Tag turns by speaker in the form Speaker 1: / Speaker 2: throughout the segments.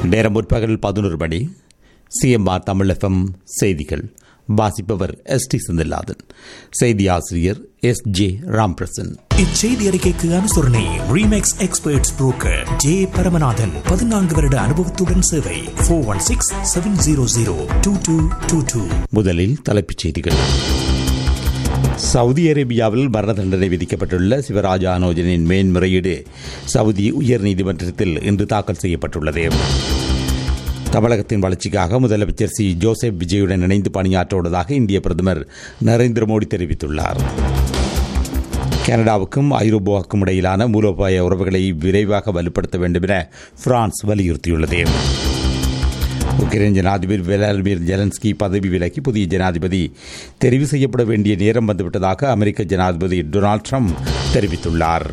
Speaker 1: நேரம் முற்பகல் பதினொரு மணி சிஎம்ஆர் தமிழ் எஃப்எம் செய்திகள் வாசிப்பவர் எஸ் டி செந்தில்நாதன் செய்தி ஆசிரியர் எஸ் ஜே ராம்பிரசன்
Speaker 2: இச்செய்தி அறிக்கைக்கு அனுசரணை Remax experts broker J Paramanathan பதினான்கு வருட அனுபவத்துடன் சேவை four one six seven zero zero two two two two
Speaker 1: முதலில் தலைப்புச் செய்திகள் சவுதி அரேபியாவில் மரண தண்டனை விதிக்கப்பட்டுள்ள சிவராஜா அனோஜனின் மேன்முறையீடு சவுதி உயர்நீதிமன்றத்தில் இன்று தாக்கல் செய்யப்பட்டுள்ளது தமிழகத்தின் வளர்ச்சிக்காக முதலமைச்சர் சி ஜோசப் விஜயுடன் இணைந்து பணியாற்றவுள்ளதாக இந்திய பிரதமர் நரேந்திர மோடி தெரிவித்துள்ளார் கனடாவுக்கும் ஐரோப்பாவுக்கும் இடையிலான மூலோபாய உறவுகளை விரைவாக வலுப்படுத்த வேண்டும் என பிரான்ஸ் வலியுறுத்தியுள்ளது உக்ரைன் ஜனாதிபதி விளாடிமிர் ஜெலன்ஸ்கி பதவி விலகி புதிய ஜனாதிபதி தெரிவு செய்யப்பட வேண்டிய நேரம் வந்துவிட்டதாக அமெரிக்க ஜனாதிபதி டொனால்ட் ட்ரம்ப் தெரிவித்துள்ளார்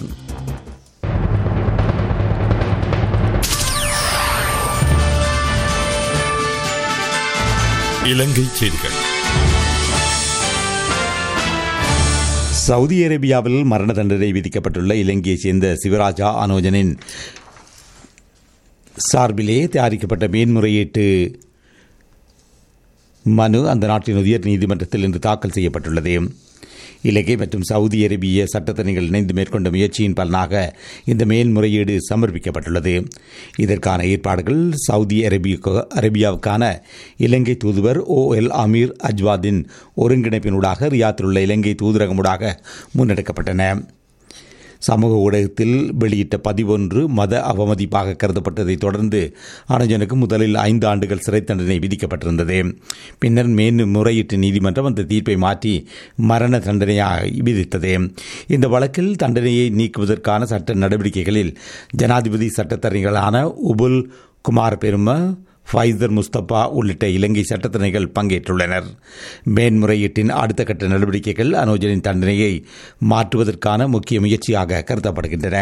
Speaker 3: இலங்கை செய்திகள்
Speaker 1: சவுதி அரேபியாவில் மரண தண்டனை விதிக்கப்பட்டுள்ள இலங்கையைச் சேர்ந்த சிவராஜா அனோஜனின் சார்பிலே தயாரிக்கப்பட்ட மேன்முறையீட்டு மனு அந்த நாட்டின் உயர் நீதிமன்றத்தில் இன்று தாக்கல் செய்யப்பட்டுள்ளது இலங்கை மற்றும் சவுதி அரேபிய சட்டத்தணிகள் இணைந்து மேற்கொண்ட முயற்சியின் பலனாக இந்த மேல்முறையீடு சமர்ப்பிக்கப்பட்டுள்ளது இதற்கான ஏற்பாடுகள் சவுதி அரேபிய அரேபியாவுக்கான இலங்கை தூதுவர் ஓ எல் அமீர் அஜ்வாதின் ஒருங்கிணைப்பினூடாக ரியாத்தில் உள்ள இலங்கை தூதரகமூடாக முன்னெடுக்கப்பட்டன சமூக ஊடகத்தில் வெளியிட்ட பதிவொன்று மத அவமதிப்பாக கருதப்பட்டதைத் தொடர்ந்து அனுஜனுக்கு முதலில் ஐந்து ஆண்டுகள் சிறை தண்டனை விதிக்கப்பட்டிருந்தது பின்னர் மேன்முறையீட்டு நீதிமன்றம் அந்த தீர்ப்பை மாற்றி மரண தண்டனையாக விதித்தது இந்த வழக்கில் தண்டனையை நீக்குவதற்கான சட்ட நடவடிக்கைகளில் ஜனாதிபதி சட்டத்தரணிகளான உபுல் குமார் பெரும ஃபைசர் முஸ்தபா உள்ளிட்ட இலங்கை சட்டத்தரணிகள் பங்கேற்றுள்ளனர் மேன்முறையீட்டின் அடுத்த கட்ட நடவடிக்கைகள் அனோஜனின் தண்டனையை மாற்றுவதற்கான முக்கிய முயற்சியாக கருதப்படுகின்றன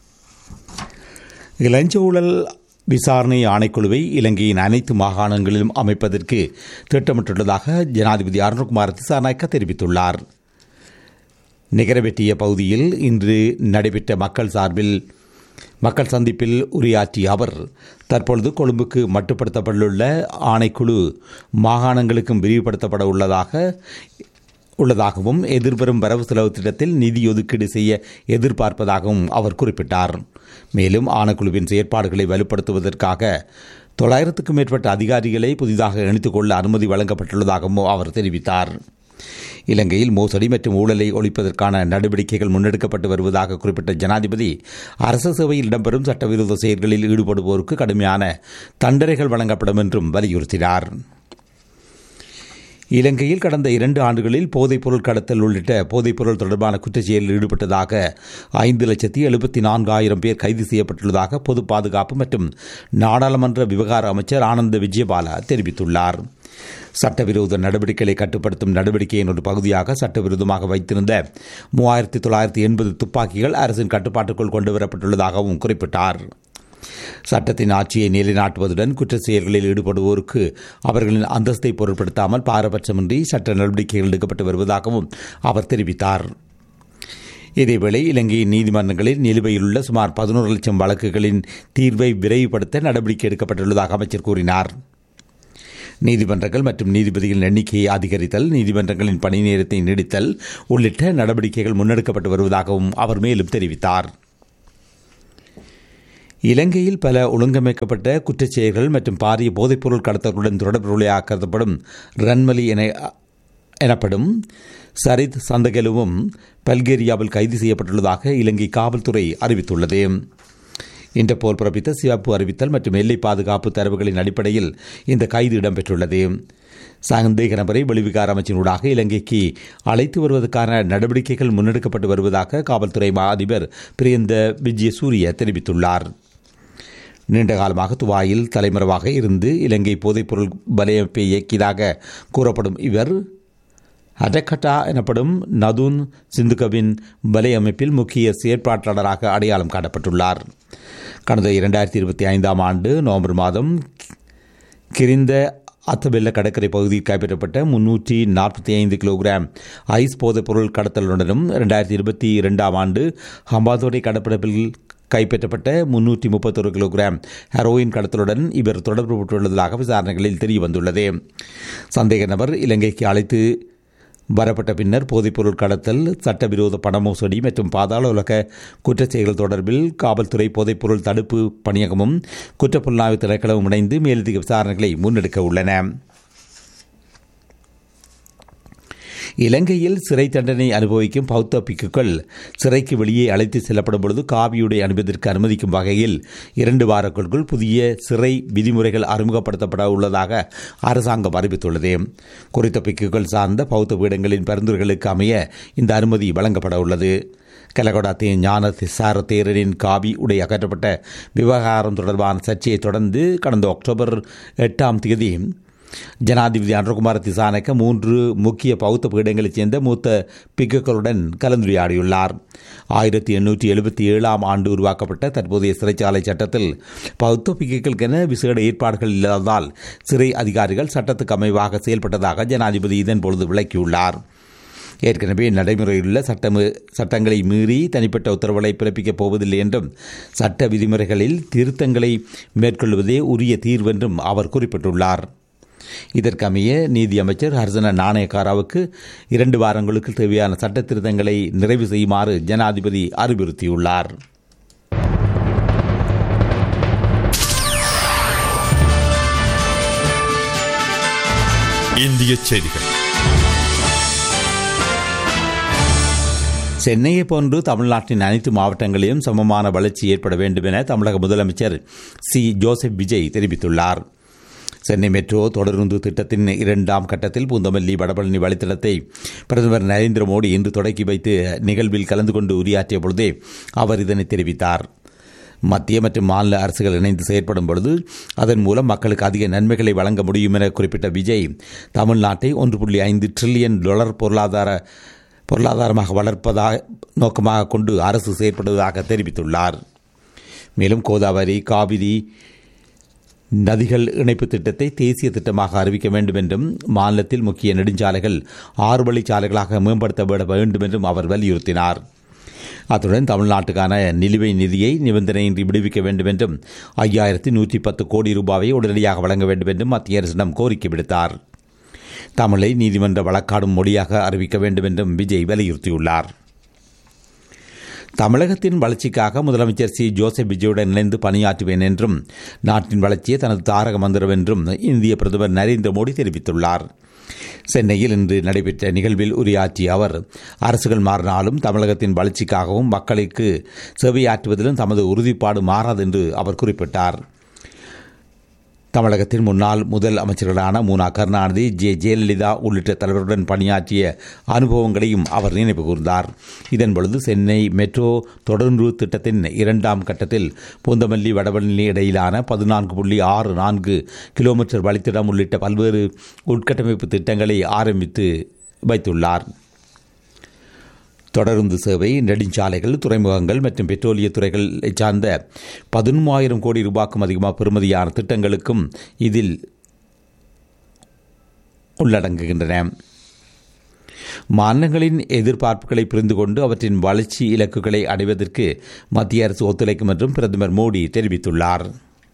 Speaker 1: இளஞ்ச ஊழல் விசாரணை ஆணைக்குழுவை இலங்கையின் அனைத்து மாகாணங்களிலும் அமைப்பதற்கு திட்டமிட்டுள்ளதாக ஜனாதிபதி அருண்குமார் திசாநாயக்க தெரிவித்துள்ளார் நிகரவெட்டிய பகுதியில் இன்று நடைபெற்ற மக்கள் சார்பில் மக்கள் சந்திப்பில் உரையாற்றிய அவர் தற்பொழுது கொழும்புக்கு மட்டுப்படுத்தப்பட்டுள்ள ஆணைக்குழு மாகாணங்களுக்கும் விரிவுபடுத்தப்பட உள்ளதாக உள்ளதாகவும் எதிர்வரும் வரவு செலவு திட்டத்தில் நிதி ஒதுக்கீடு செய்ய எதிர்பார்ப்பதாகவும் அவர் குறிப்பிட்டார் மேலும் ஆணைக்குழுவின் செயற்பாடுகளை வலுப்படுத்துவதற்காக தொள்ளாயிரத்துக்கும் மேற்பட்ட அதிகாரிகளை புதிதாக இணைத்துக் கொள்ள அனுமதி வழங்கப்பட்டுள்ளதாகவும் அவர் தெரிவித்தார் இலங்கையில் மோசடி மற்றும் ஊழலை ஒழிப்பதற்கான நடவடிக்கைகள் முன்னெடுக்கப்பட்டு வருவதாக குறிப்பிட்ட ஜனாதிபதி அரசு சேவையில் இடம்பெறும் சட்டவிரோத செயல்களில் ஈடுபடுவோருக்கு கடுமையான தண்டனைகள் வழங்கப்படும் என்றும் வலியுறுத்தினார் இலங்கையில் கடந்த இரண்டு ஆண்டுகளில் போதைப்பொருள் கடத்தல் உள்ளிட்ட போதைப்பொருள் தொடர்பான குற்றச்செயலில் ஈடுபட்டதாக ஐந்து லட்சத்தி எழுபத்தி நான்காயிரம் பேர் கைது செய்யப்பட்டுள்ளதாக பொது பாதுகாப்பு மற்றும் நாடாளுமன்ற விவகார அமைச்சர் ஆனந்த விஜயபாலா தெரிவித்துள்ளார் சட்டவிரோத நடவடிக்கைகளை கட்டுப்படுத்தும் நடவடிக்கையின் ஒரு பகுதியாக சட்டவிரோதமாக வைத்திருந்த மூவாயிரத்தி தொள்ளாயிரத்தி எண்பது துப்பாக்கிகள் அரசின் கட்டுப்பாட்டுக்குள் கொண்டுவரப்பட்டுள்ளதாகவும் குறிப்பிட்டார் சட்டத்தின் ஆட்சியை நிலைநாட்டுவதுடன் குற்ற செயல்களில் ஈடுபடுவோருக்கு அவர்களின் அந்தஸ்தை பொருட்படுத்தாமல் பாரபட்சமின்றி சட்ட நடவடிக்கைகள் எடுக்கப்பட்டு வருவதாகவும் அவர் தெரிவித்தார் இதேவேளை இலங்கையின் நீதிமன்றங்களில் நிலுவையிலுள்ள சுமார் பதினோரு லட்சம் வழக்குகளின் தீர்வை விரைவுபடுத்த நடவடிக்கை எடுக்கப்பட்டுள்ளதாக அமைச்சர் கூறினார் நீதிமன்றங்கள் மற்றும் நீதிபதிகளின் எண்ணிக்கையை அதிகரித்தல் நீதிமன்றங்களின் பணி நேரத்தை நீடித்தல் உள்ளிட்ட நடவடிக்கைகள் முன்னெடுக்கப்பட்டு வருவதாகவும் அவர் மேலும் தெரிவித்தார் இலங்கையில் பல ஒழுங்கமைக்கப்பட்ட குற்றச்செயல்கள் மற்றும் பாரிய போதைப்பொருள் கடத்தலுடன் தொடர்புடையாக கருதப்படும் ரன்மலி என எனப்படும் சரித் சந்தகலுவும் பல்கேரியாவில் கைது செய்யப்பட்டுள்ளதாக இலங்கை காவல்துறை அறிவித்துள்ளது இன்டர்போல் பிறப்பித்த சிவப்பு அறிவித்தல் மற்றும் எல்லை பாதுகாப்பு தரவுகளின் அடிப்படையில் இந்த கைது இடம்பெற்றுள்ளது சந்தேக நபரை வெளிவிகார அமைச்சினூடாக இலங்கைக்கு அழைத்து வருவதற்கான நடவடிக்கைகள் முன்னெடுக்கப்பட்டு வருவதாக காவல்துறை மா அதிபர் பிரியந்த விஜயசூரிய தெரிவித்துள்ளார் நீண்ட காலமாக துபாயில் தலைமறைவாக இருந்து இலங்கை போதைப்பொருள் வலையமைப்பை இயக்கியதாக கூறப்படும் இவர் அடக்கட்டா எனப்படும் நதுன் சிந்துகவின் வலையமைப்பில் முக்கிய செயற்பாட்டாளராக அடையாளம் காட்டப்பட்டுள்ளார் கடந்த இரண்டாயிரத்தி இருபத்தி ஐந்தாம் ஆண்டு நவம்பர் மாதம் கிரிந்த அத்தபெல்ல கடற்கரை பகுதியில் கைப்பற்றப்பட்ட முன்னூற்றி நாற்பத்தி ஐந்து கிலோகிராம் ஐஸ் போதைப் பொருள் கடத்தலுடனும் இரண்டாயிரத்தி இருபத்தி இரண்டாம் ஆண்டு ஹம்பாந்தோட்டை கடற்பரப்பில் கைப்பற்றப்பட்ட முன்னூற்றி முப்பத்தொரு கிலோகிராம் ஹெரோயின் கடத்தலுடன் இவர் தொடர்பு பெற்றுள்ளதாக விசாரணைகளில் தெரியவந்துள்ளது சந்தேக நபர் இலங்கைக்கு அழைத்து வரப்பட்ட பின்னர் போதைப்பொருள் கடத்தல் சட்டவிரோத பண மோசடி மற்றும் பாதாள உலக குற்றச்செயல்கள் தொடர்பில் காவல்துறை போதைப்பொருள் தடுப்பு பணியகமும் குற்றப்புலனாய்வு திணைக்களமும் இணைந்து மேலதிக விசாரணைகளை முன்னெடுக்க உள்ளன இலங்கையில் சிறை தண்டனை அனுபவிக்கும் பௌத்த பிக்குகள் சிறைக்கு வெளியே அழைத்து செல்லப்படும் பொழுது காவியுடை அனுபவத்திற்கு அனுமதிக்கும் வகையில் இரண்டு வாரங்களுக்குள் புதிய சிறை விதிமுறைகள் அறிமுகப்படுத்தப்பட உள்ளதாக அரசாங்கம் அறிவித்துள்ளது குறித்த பிக்குகள் சார்ந்த பௌத்த பீடங்களின் பரிந்துரைகளுக்கு அமைய இந்த அனுமதி வழங்கப்பட உள்ளது கலகொடா ஞான சார தேரரின் காவி உடை அகற்றப்பட்ட விவகாரம் தொடர்பான சர்ச்சையை தொடர்ந்து கடந்த அக்டோபர் எட்டாம் தேதி ஜனாதிபதி அன்றகுமார திசானக்க மூன்று முக்கிய பௌத்த பீடங்களைச் சேர்ந்த மூத்த பிக்குகளுடன் கலந்துரையாடியுள்ளார் ஆயிரத்தி எண்ணூற்றி எழுபத்தி ஏழாம் ஆண்டு உருவாக்கப்பட்ட தற்போதைய சிறைச்சாலை சட்டத்தில் பௌத்த பிக்குகளுக்கென விசேட ஏற்பாடுகள் இல்லாததால் சிறை அதிகாரிகள் சட்டத்துக்கு அமைவாக செயல்பட்டதாக ஜனாதிபதி இதன் பொழுது விளக்கியுள்ளார் ஏற்கனவே நடைமுறையிலுள்ள சட்டம் சட்டங்களை மீறி தனிப்பட்ட உத்தரவுகளை பிறப்பிக்கப் போவதில்லை என்றும் சட்ட விதிமுறைகளில் திருத்தங்களை மேற்கொள்வதே உரிய தீர்வென்றும் அவர் குறிப்பிட்டுள்ளார் இதற்கமைய நீதி அமைச்சர் ஹர்சன நாணயக்காராவுக்கு இரண்டு வாரங்களுக்கு தேவையான சட்ட திருத்தங்களை நிறைவு செய்யுமாறு ஜனாதிபதி அறிவுறுத்தியுள்ளார்
Speaker 3: இந்திய செய்திகள்
Speaker 1: சென்னையை போன்று தமிழ்நாட்டின் அனைத்து மாவட்டங்களிலும் சமமான வளர்ச்சி ஏற்பட வேண்டும் என தமிழக முதலமைச்சர் சி ஜோசப் விஜய் தெரிவித்துள்ளார் சென்னை மெட்ரோ தொடருந்து திட்டத்தின் இரண்டாம் கட்டத்தில் பூந்தமல்லி வடபழனி வழித்தடத்தை பிரதமர் நரேந்திர மோடி இன்று தொடக்கி வைத்து நிகழ்வில் கலந்து கொண்டு உரையாற்றிய பொழுதே அவர் இதனை தெரிவித்தார் மத்திய மற்றும் மாநில அரசுகள் இணைந்து செயற்படும் பொழுது அதன் மூலம் மக்களுக்கு அதிக நன்மைகளை வழங்க முடியும் என குறிப்பிட்ட விஜய் தமிழ்நாட்டை ஒன்று புள்ளி ஐந்து டிரில்லியன் டாலர் பொருளாதார பொருளாதாரமாக வளர்ப்பதாக நோக்கமாக கொண்டு அரசு செயற்படுவதாக தெரிவித்துள்ளார் மேலும் கோதாவரி காவிரி நதிகள் இணைப்பு திட்டத்தை தேசிய திட்டமாக அறிவிக்க வேண்டும் என்றும் மாநிலத்தில் முக்கிய நெடுஞ்சாலைகள் ஆறு வழிச்சாலைகளாக மேம்படுத்தப்பட வேண்டும் என்றும் அவர் வலியுறுத்தினார் அத்துடன் தமிழ்நாட்டுக்கான நிலுவை நிதியை நிபந்தனையின்றி விடுவிக்க வேண்டும் என்றும் ஐயாயிரத்தி நூற்றி பத்து கோடி ரூபாயை உடனடியாக வழங்க வேண்டும் என்றும் மத்திய அரசிடம் கோரிக்கை விடுத்தார் தமிழை நீதிமன்ற வழக்காடும் மொழியாக அறிவிக்க வேண்டும் என்றும் விஜய் வலியுறுத்தியுள்ளார் தமிழகத்தின் வளர்ச்சிக்காக முதலமைச்சர் சி ஜோசப் விஜயுடன் இணைந்து பணியாற்றுவேன் என்றும் நாட்டின் வளர்ச்சியே தனது தாரக மந்திரம் என்றும் இந்திய பிரதமர் நரேந்திர மோடி தெரிவித்துள்ளார் சென்னையில் இன்று நடைபெற்ற நிகழ்வில் உரையாற்றிய அவர் அரசுகள் மாறினாலும் தமிழகத்தின் வளர்ச்சிக்காகவும் மக்களுக்கு சேவையாற்றுவதிலும் தமது உறுதிப்பாடு மாறாது என்று அவர் குறிப்பிட்டார் தமிழகத்தின் முன்னாள் முதல் அமைச்சர்களான மூனா கருணாநிதி ஜே ஜெயலலிதா உள்ளிட்ட தலைவருடன் பணியாற்றிய அனுபவங்களையும் அவர் நினைவு கூர்ந்தார் இதன்பொழுது சென்னை மெட்ரோ தொடர்ந்து திட்டத்தின் இரண்டாம் கட்டத்தில் பூந்தமல்லி வடபழனி இடையிலான பதினான்கு புள்ளி ஆறு நான்கு கிலோமீட்டர் வழித்தடம் உள்ளிட்ட பல்வேறு உட்கட்டமைப்பு திட்டங்களை ஆரம்பித்து வைத்துள்ளார் தொடருந்து சேவை நெடுஞ்சாலைகள் துறைமுகங்கள் மற்றும் பெட்ரோலிய துறைகள் சார்ந்த பதிமூவாயிரம் கோடி ரூபாய்க்கும் அதிகமாக பெறுமதியான திட்டங்களுக்கும் இதில் உள்ளடங்குகின்றன மாநிலங்களின் எதிர்பார்ப்புகளை புரிந்து கொண்டு அவற்றின் வளர்ச்சி இலக்குகளை அடைவதற்கு மத்திய அரசு ஒத்துழைக்கும் என்றும் பிரதமர் மோடி தெரிவித்துள்ளார்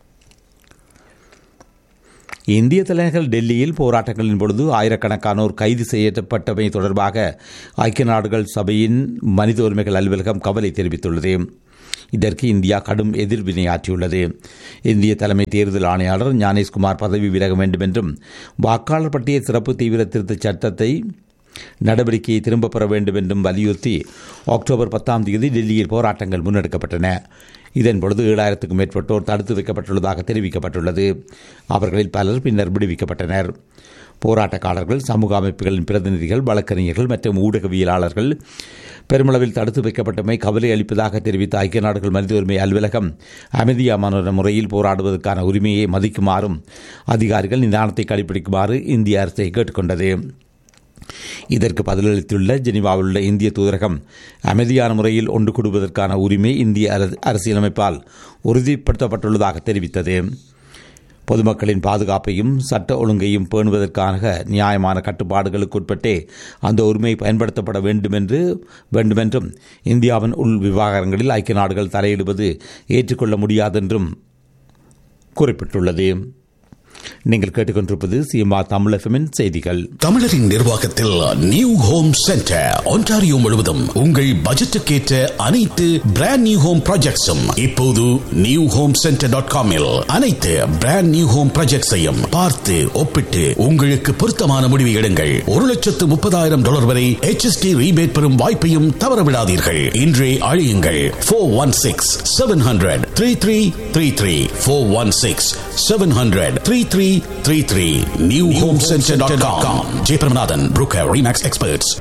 Speaker 1: இந்திய தலைநகர் டெல்லியில் போராட்டங்களின் பொழுது ஆயிரக்கணக்கானோர் கைது செய்யப்பட்டமை தொடர்பாக ஐக்கிய நாடுகள் சபையின் மனித உரிமைகள் அலுவலகம் கவலை தெரிவித்துள்ளது இதற்கு இந்தியா கடும் எதிர்வினையாற்றியுள்ளது இந்திய தலைமை தேர்தல் ஆணையாளர் ஞானேஷ்குமார் பதவி விலக வேண்டும் என்றும் வாக்காளர் பட்டியல் சிறப்பு தீவிர திருத்தச் சட்டத்தை நடவடிக்கையை திரும்பப் பெற வேண்டும் என்றும் வலியுறுத்தி அக்டோபர் பத்தாம் தேதி டெல்லியில் போராட்டங்கள் முன்னெடுக்கப்பட்டன இதன் பொழுது ஏழாயிரத்துக்கும் மேற்பட்டோர் தடுத்து வைக்கப்பட்டுள்ளதாக தெரிவிக்கப்பட்டுள்ளது அவர்களில் பலர் பின்னர் விடுவிக்கப்பட்டனர் போராட்டக்காரர்கள் சமூக அமைப்புகளின் பிரதிநிதிகள் வழக்கறிஞர்கள் மற்றும் ஊடகவியலாளர்கள் பெருமளவில் தடுத்து வைக்கப்பட்டமை கவலை அளிப்பதாக தெரிவித்த ஐக்கிய நாடுகள் மனித உரிமை அலுவலகம் அமைதியான முறையில் போராடுவதற்கான உரிமையை மதிக்குமாறும் அதிகாரிகள் நிதானத்தை கடைபிடிக்குமாறு இந்திய அரசை கேட்டுக்கொண்டது இதற்கு பதிலளித்துள்ள ஜெனீவாவில் உள்ள இந்திய தூதரகம் அமைதியான முறையில் ஒன்று கூடுவதற்கான உரிமை இந்திய அரசியலமைப்பால் உறுதிப்படுத்தப்பட்டுள்ளதாக தெரிவித்தது பொதுமக்களின் பாதுகாப்பையும் சட்ட ஒழுங்கையும் பேணுவதற்கான நியாயமான கட்டுப்பாடுகளுக்குட்பட்டே அந்த உரிமை பயன்படுத்தப்பட வேண்டும் என்று வேண்டுமென்றும் இந்தியாவின் உள் விவகாரங்களில் ஐக்கிய நாடுகள் தலையிடுவது ஏற்றுக்கொள்ள முடியாதென்றும் குறிப்பிட்டுள்ளது நீங்கள் கேட்டுக்கொண்டிருப்பது சிஎம்ஆ தமிழ் எஃப்எம்மின் செய்திகள்
Speaker 3: தமிழரின் நிர்வாகத்தில் நியூ ஹோம் சென்டர் ஒன்டாரியோ முழுவதும் உங்கள் பட்ஜெட்டுக்கேற்ற அனைத்து பிராண்ட் நியூ ஹோம் ப்ராஜெக்ட்ஸும் இப்போது நியூ ஹோம் சென்டர் டாட் காமில் அனைத்து பிராண்ட் நியூ ஹோம் ப்ராஜெக்ட்ஸையும் பார்த்து ஒப்பிட்டு உங்களுக்கு பொருத்தமான முடிவு எடுங்கள் ஒரு லட்சத்து முப்பதாயிரம் டாலர் வரை HST ரீபேட் பெறும் வாய்ப்பையும் தவறவிடாதீர்கள் இன்றே அழியுங்கள் four one six seven hundred three three three three four one six seven hundred three three three three new home center dot com Jeyaparamanathan broker Remax experts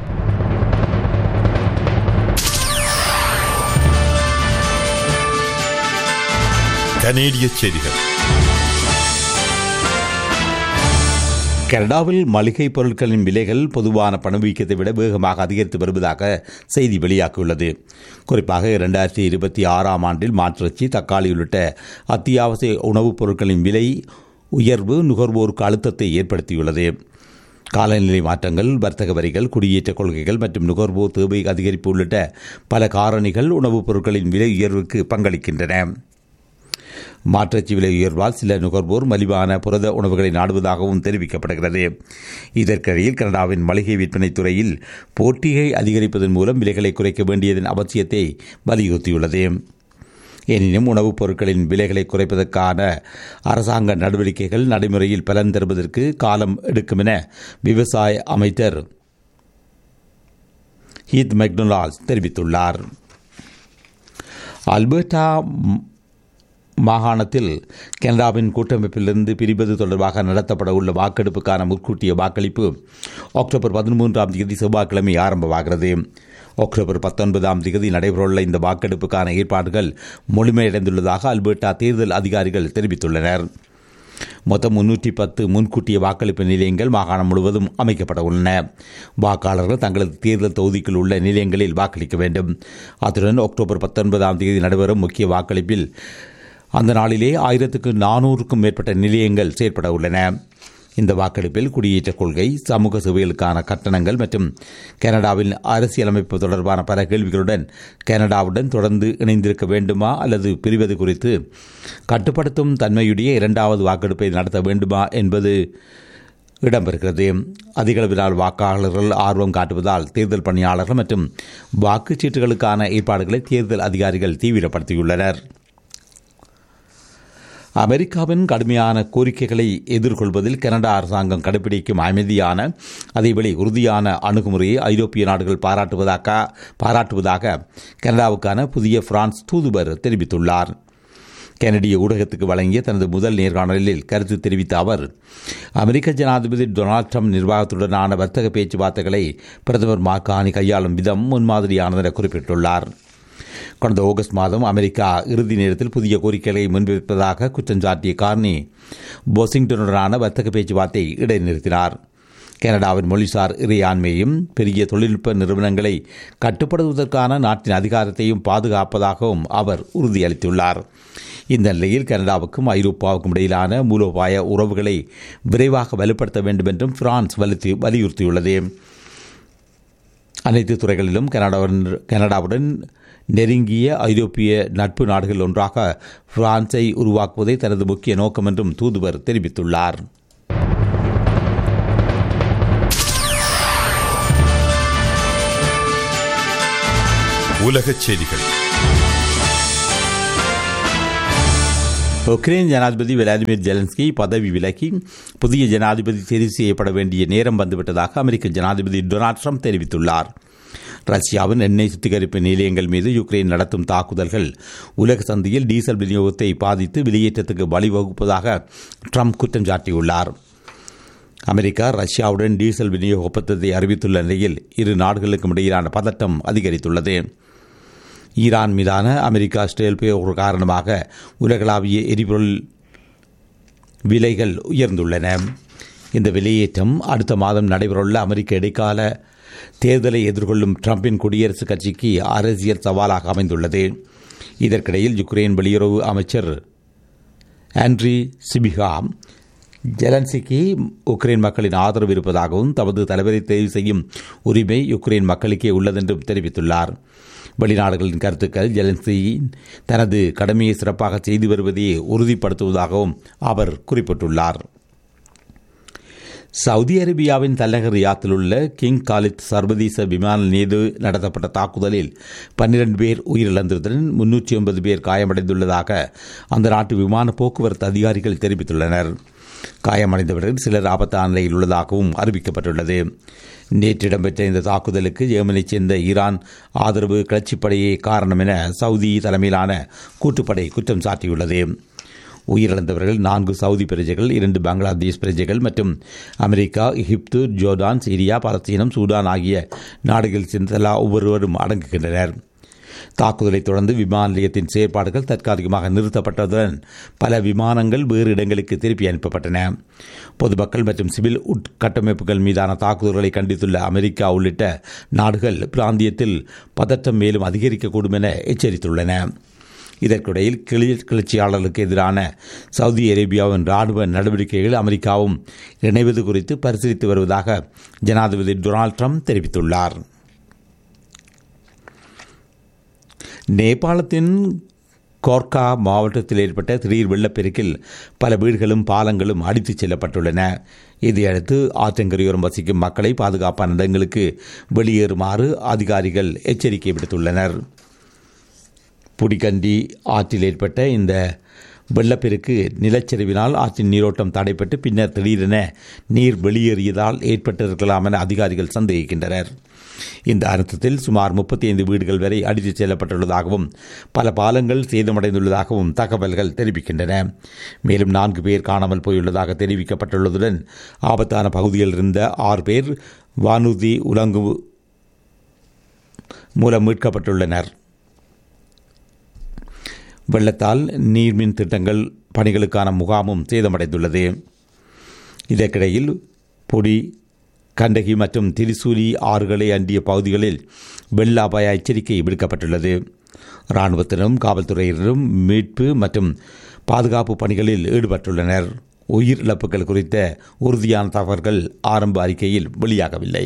Speaker 4: கனேடிய செய்திகள்
Speaker 1: கனடாவில் மளிகை பொருட்களின் விலைகள் பொதுவான பணவீக்கத்தை விட வேகமாக அதிகரித்து வருவதாக செய்தி வெளியாகியுள்ளது குறிப்பாக இரண்டாயிரத்தி இருபத்தி ஆறாம் ஆண்டில் மாற்றிறச்சி தக்காளி உள்ளிட்ட அத்தியாவசிய உணவுப் பொருட்களின் விலை உயர்வு நுகர்வோருக்கு அழுத்தத்தை ஏற்படுத்தியுள்ளது காலநிலை மாற்றங்கள் வர்த்தக வரிகள் குடியேற்ற கொள்கைகள் மற்றும் நுகர்வோர் தேவை அதிகரிப்பு உள்ளிட்ட பல காரணிகள் உணவுப் பொருட்களின் விலை உயர்வுக்கு பங்களிக்கின்றன மாற்றச்சி விலை உயர்வால் சில நுகர்வோர் மலிவான புரத உணவுகளை நாடுவதாகவும் தெரிவிக்கப்படுகிறது இதற்கிடையில் கனடாவின் மளிகை விற்பனை துறையில் போட்டியை அதிகரிப்பதன் மூலம் விலைகளை குறைக்க வேண்டியதன் அவசியத்தை வலியுறுத்தியுள்ளது எனினும் உணவுப் பொருட்களின் விலைகளை குறைப்பதற்கான அரசாங்க நடவடிக்கைகள் நடைமுறையில் பலன் தருவதற்கு காலம் எடுக்கும் என விவசாய அமைச்சர் ஹீத் மெக்டொனால்ட்ஸ் தெரிவித்துள்ளார் அல்பர்டா மாகாணத்தில் கனடாவின் கூட்டமைப்பிலிருந்து பிரிவது தொடர்பாக நடத்தப்பட உள்ள வாக்கெடுப்புக்கான முன்கூட்டிய வாக்களிப்பு அக்டோபர் பதிமூன்றாம் தேதி செவ்வாய்க்கிழமை ஆரம்பமாகிறது அக்டோபர் பத்தொன்பதாம் தேதி நடைபெறவுள்ள இந்த வாக்கெடுப்புக்கான ஏற்பாடுகள் முழுமையடைந்துள்ளதாக அல்பர்டா தேர்தல் அதிகாரிகள் தெரிவித்துள்ளனர் மொத்தம் முன்னூற்றி பத்து முன்கூட்டிய வாக்களிப்பு நிலையங்கள் மாகாணம் முழுவதும் அமைக்கப்பட உள்ளன வாக்காளர்கள் தங்களது தேர்தல் தொகுதிக்குள் உள்ள நிலையங்களில் வாக்களிக்க வேண்டும் அத்துடன் அக்டோபர் பத்தொன்பதாம் தேதி நடைபெறும் முக்கிய வாக்களிப்பில் அந்த நாளிலே ஆயிரத்துக்கு நானூறுக்கும் மேற்பட்ட நிலையங்கள் செயற்பட உள்ளன இந்த வாக்கெடுப்பில் குடியேற்ற கொள்கை சமூக சேவைகளுக்கான கட்டணங்கள் மற்றும் கனடாவின் அரசியலமைப்பு தொடர்பான பல கேள்விகளுடன் கனடாவுடன் தொடர்ந்து இணைந்திருக்க வேண்டுமா அல்லது பிரிவது குறித்து கட்டுப்படுத்தும் தன்மையுடைய இரண்டாவது வாக்கெடுப்பை நடத்த வேண்டுமா என்பது இடம்பெறுகிறது அதிகளவிலான வாக்காளர்கள் ஆர்வம் காட்டுவதால் தேர்தல் பணியாளர்கள் மற்றும் வாக்குச்சீட்டுகளுக்கான ஏற்பாடுகளை தேர்தல் அதிகாரிகள் தீவிரப்படுத்தியுள்ளனர் அமெரிக்காவின் கடுமையான கோரிக்கைகளை எதிர்கொள்வதில் கனடா அரசாங்கம் கடைபிடிக்கும் அமைதியான அதேவேளை உறுதியான அணுகுமுறையை ஐரோப்பிய நாடுகள் பாராட்டுவதாக பாராட்டுவதாக கனடாவுக்கான புதிய பிரான்ஸ் தூதுவர் தெரிவித்துள்ளார் கெனடிய ஊடகத்துக்கு வழங்கிய தனது முதல் நேர்காணலில் கருத்து தெரிவித்த அவர் அமெரிக்க ஜனாதிபதி டொனால்ட் ட்ரம்ப் நிர்வாகத்துடனான வர்த்தக பேச்சுவார்த்தைகளை பிரதமர் மாக்கானி கையாளும் விதம் முன்மாதிரியானது என குறிப்பிட்டுள்ளார் கடந்த ஆகஸ்ட் மாதம் அமெரிக்கா இறுதி நேரத்தில் புதிய கோரிக்கைகளை முன்வைப்பதாக குற்றம் சாட்டிய கார்னி வாஷிங்டனுடனான வர்த்தக பேச்சுவார்த்தை இடைநிறுத்தினார் கனடாவின் மொழிசார் இறையாண்மையும் பெரிய தொழில்நுட்ப நிறுவனங்களை கட்டுப்படுத்துவதற்கான நாட்டின் அதிகாரத்தையும் பாதுகாப்பதாகவும் அவர் உறுதியளித்துள்ளார் இந்த நிலையில் கனடாவுக்கும் ஐரோப்பாவுக்கும் இடையிலான மூலோபாய உறவுகளை விரைவாக வலுப்படுத்த வேண்டும் என்றும் பிரான்ஸ் வலித்து வலியுறுத்தியுள்ளது அனைத்து துறைகளிலும் கனடாவுடன் கனடாவுடன் நெருங்கிய ஐரோப்பிய நட்பு நாடுகள் ஒன்றாக பிரான்ஸை உருவாக்குவதே தனது முக்கிய நோக்கம் என்றும் தூதுவர் தெரிவித்துள்ளார்
Speaker 4: உலகச் செய்திகள்
Speaker 1: உக்ரைன் ஜனாதிபதி விளாடிமிர் ஜெலன்ஸ்கி பதவி விலகி புதிய ஜனாதிபதி தெரிவு செய்யப்பட வேண்டிய நேரம் வந்துவிட்டதாக அமெரிக்க ஜனாதிபதி டொனால்ட் ட்ரம்ப் தெரிவித்துள்ளார் ரஷ்யாவின் எண்ணெய் சுத்திகரிப்பு நிலையங்கள் மீது யுக்ரைன் நடத்தும் தாக்குதல்கள் உலக சந்தையில் டீசல் விநியோகத்தை பாதித்து வெளியேற்றத்துக்கு வழிவகுப்பதாக ட்ரம்ப் குற்றம் சாட்டியுள்ளார் அமெரிக்கா ரஷ்யாவுடன் டீசல் விநியோக ஒப்பந்தத்தை அறிவித்துள்ள நிலையில் இரு நாடுகளுக்கும் இடையிலான பதட்டம் அதிகரித்துள்ளது ஈரான் மீதான அமெரிக்கா ஸ்டேல் போர் காரணமாக உலகளாவிய எரிபொருள் விலைகள் உயர்ந்துள்ளன இந்த வெளியேற்றம் அடுத்த மாதம் நடைபெறவுள்ள அமெரிக்க இடைக்கால தேர்தலை எதிர்கொள்ளும் ட்ரம்பின் குடியரசுக் கட்சிக்கு அரசியல் சவாலாக அமைந்துள்ளது இதற்கிடையில் யுக்ரைன் வெளியுறவு அமைச்சர் ஆண்ட்ரி சிபிகா ஜெலன்சிக்கு உக்ரைன் மக்களின் ஆதரவு இருப்பதாகவும் தமது தலைவரை தெரிவு செய்யும் உரிமை யுக்ரைன் மக்களுக்கே உள்ளதென்றும் தெரிவித்துள்ளார் வெளிநாடுகளின் கருத்துக்கள் ஜெலன்சி தனது கடமையை சிறப்பாக செய்து வருவதையே உறுதிப்படுத்துவதாகவும் அவர் குறிப்பிட்டுள்ளார் சவுதி அரேபியாவின் தலைநகர் ரியாத்தில் உள்ள கிங் காலித் சர்வதேச விமான மீது நடத்தப்பட்ட தாக்குதலில் பன்னிரண்டு பேர் உயிரிழந்ததுடன் முன்னூற்றி ஒன்பது பேர் காயமடைந்துள்ளதாக அந்த நாட்டு விமான போக்குவரத்து அதிகாரிகள் தெரிவித்துள்ளனர் காயமடைந்தவர்கள் சிலர் ஆபத்தான நிலையில் உள்ளதாகவும் அறிவிக்கப்பட்டுள்ளது நேற்று இடம்பெற்ற இந்த தாக்குதலுக்கு ஏமனைச் சேர்ந்த ஈரான் ஆதரவு கிளர்ச்சிப்படையே காரணம் என சவுதி தலைமையிலான கூட்டுப்படை குற்றம் சாட்டியுள்ளது உயிரிழந்தவர்கள் நான்கு சவுதி பிரஜைகள் இரண்டு பங்களாதேஷ் பிரஜைகள் மற்றும் அமெரிக்கா எகிப்து ஜோர்டான் சிரியா பலஸ்தீனம் சூடான் ஆகிய நாடுகளில் சேர்ந்த தலா ஒவ்வொருவரும் அடங்குகின்றனர் தாக்குதலைத் தொடர்ந்து விமான நிலையத்தின் செயற்பாடுகள் தற்காலிகமாக நிறுத்தப்பட்டதுடன் பல விமானங்கள் வேறு இடங்களுக்கு திருப்பி அனுப்பப்பட்டன பொதுமக்கள் மற்றும் சிவில் உட்கட்டமைப்புகள் மீதான தாக்குதல்களை கண்டித்துள்ள அமெரிக்கா உள்ளிட்ட நாடுகள் பிராந்தியத்தில் பதற்றம் மேலும் அதிகரிக்கக்கூடும் என எச்சரித்துள்ளன இதற்கிடையில் கிளி கிளர்ச்சியாளர்களுக்கு எதிரான சவுதி அரேபியாவின் ராணுவ நடவடிக்கைகள் அமெரிக்காவும் இணைவது குறித்து பரிசீலித்து வருவதாக ஜனாதிபதி டொனால்ட் ட்ரம்ப் தெரிவித்துள்ளார் நேபாளத்தின் கோர்க்கா மாவட்டத்தில் ஏற்பட்ட திடீர் வெள்ளப்பெருக்கில் பல வீடுகளும் பாலங்களும் அடித்துச் செல்லப்பட்டுள்ளன இதையடுத்து ஆற்றங்கரையோரம் வசிக்கும் மக்களை பாதுகாப்பான இடங்களுக்கு வெளியேறுமாறு அதிகாரிகள் எச்சரிக்கை விடுத்துள்ளனர் புடிகண்டி ஆற்றில் ஏற்பட்ட இந்த வெள்ளப்பெருக்கு நிலச்சரிவினால் ஆற்றின் நீரோட்டம் தடைப்பட்டு பின்னர் திடீரென நீர் வெளியேறியதால் ஏற்பட்டிருக்கலாம் என அதிகாரிகள் சந்தேகிக்கின்றனர் இந்த அர்த்தத்தில் சுமார் முப்பத்தி ஐந்து வீடுகள் வரை அடித்துச் செல்லப்பட்டுள்ளதாகவும் பல பாலங்கள் சேதமடைந்துள்ளதாகவும் தகவல்கள் தெரிவிக்கின்றன மேலும் நான்கு பேர் காணாமல் போயுள்ளதாக தெரிவிக்கப்பட்டுள்ளதுடன் ஆபத்தான பகுதியில் இருந்த ஆறு பேர் வானூர்தி உலங்கு மூலம் மீட்கப்பட்டுள்ளனர் வெள்ளத்தால் நீர்மின் திட்டங்கள் பணிகளுக்கான முகாமும் சேதமடைந்துள்ளது இதற்கிடையில் பொடி கண்டகி மற்றும் திரிசூலி ஆறுகளை அண்டிய பகுதிகளில் வெள்ள அபாய எச்சரிக்கை விடுக்கப்பட்டுள்ளது இராணுவத்தினரும் காவல்துறையினரும் மீட்பு மற்றும் பாதுகாப்பு பணிகளில் ஈடுபட்டுள்ளனர் உயிரிழப்புகள் குறித்த உறுதியான தகவல்கள் ஆரம்ப அறிக்கையில் வெளியாகவில்லை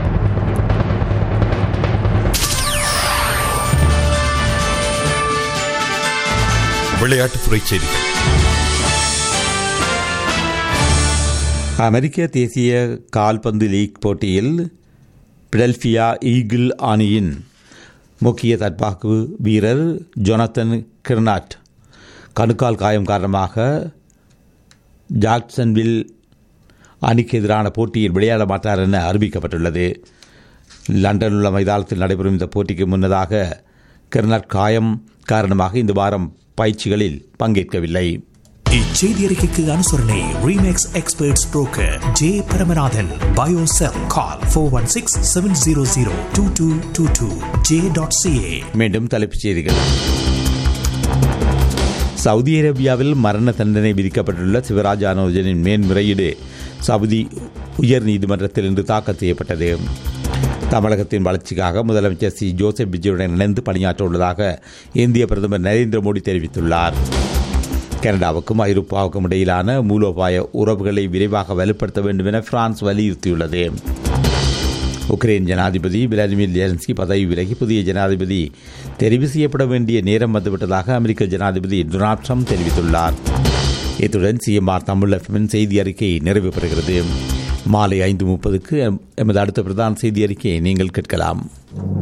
Speaker 4: விளையாட்டுத்துறை செய்திகள்
Speaker 1: அமெரிக்க தேசிய கால்பந்து லீக் போட்டியில் பிடல்பியா ஈகிள் அணியின் முக்கிய தற்பாக்கு வீரர் ஜொனத்தன் கிர்னாட் கணுக்கால் காயம் காரணமாக ஜாக்சன்வில் அணிக்கு எதிரான போட்டியில் விளையாட மாட்டார் என அறிவிக்கப்பட்டுள்ளது லண்டன் உள்ள மைதானத்தில் நடைபெறும் இந்த போட்டிக்கு முன்னதாக கிர்னாட் காயம் காரணமாக இந்த வாரம் பயிற்சிகளில் பங்கேற்கவில்லை
Speaker 2: இச்செய்தி அறிக்கைக்கு அனுசரணை Remax experts broker J Paramanathan பயோசெல் call four one six seven zero zero two two two two J dot CA
Speaker 1: மீண்டும் தலைப்புச் செய்திகள் சவுதி அரேபியாவில் மரண தண்டனை விதிக்கப்பட்டுள்ள சிவராஜ் அனோஜனின் மேன்முறையீடு சவுதி உயர் நீதிமன்றத்தில் இன்று தாக்கல் செய்யப்பட்டது தமிழகத்தின் வளர்ச்சிக்காக முதலமைச்சர் சி ஜோசப் விஜயுடன் இணைந்து பணியாற்ற உள்ளதாக இந்திய பிரதமர் நரேந்திர மோடி தெரிவித்துள்ளார் கனடாவுக்கும் ஐரோப்பாவுக்கும் இடையிலான மூலோபாய உறவுகளை விரைவாக வலுப்படுத்த வேண்டும் என பிரான்ஸ் வலியுறுத்தியுள்ளது உக்ரைன் ஜனாதிபதி விளாடிமிர் ஜெலன்ஸ்கி பதவி விலகி புதிய ஜனாதிபதி தெரிவு செய்யப்பட வேண்டிய நேரம் வந்துவிட்டதாக அமெரிக்க ஜனாதிபதி டொனால்ட் ட்ரம்ப் தெரிவித்துள்ளார் இத்துடன் சிஎம்ஆர் தமிழ் எஃப்எம் செய்தி அறிக்கை நிறைவு பெறுகிறது மாலை ஐந்து முப்பதுக்கு எமது அடுத்த பிரதான செய்தி அறிக்கையை நீங்கள் கேட்கலாம்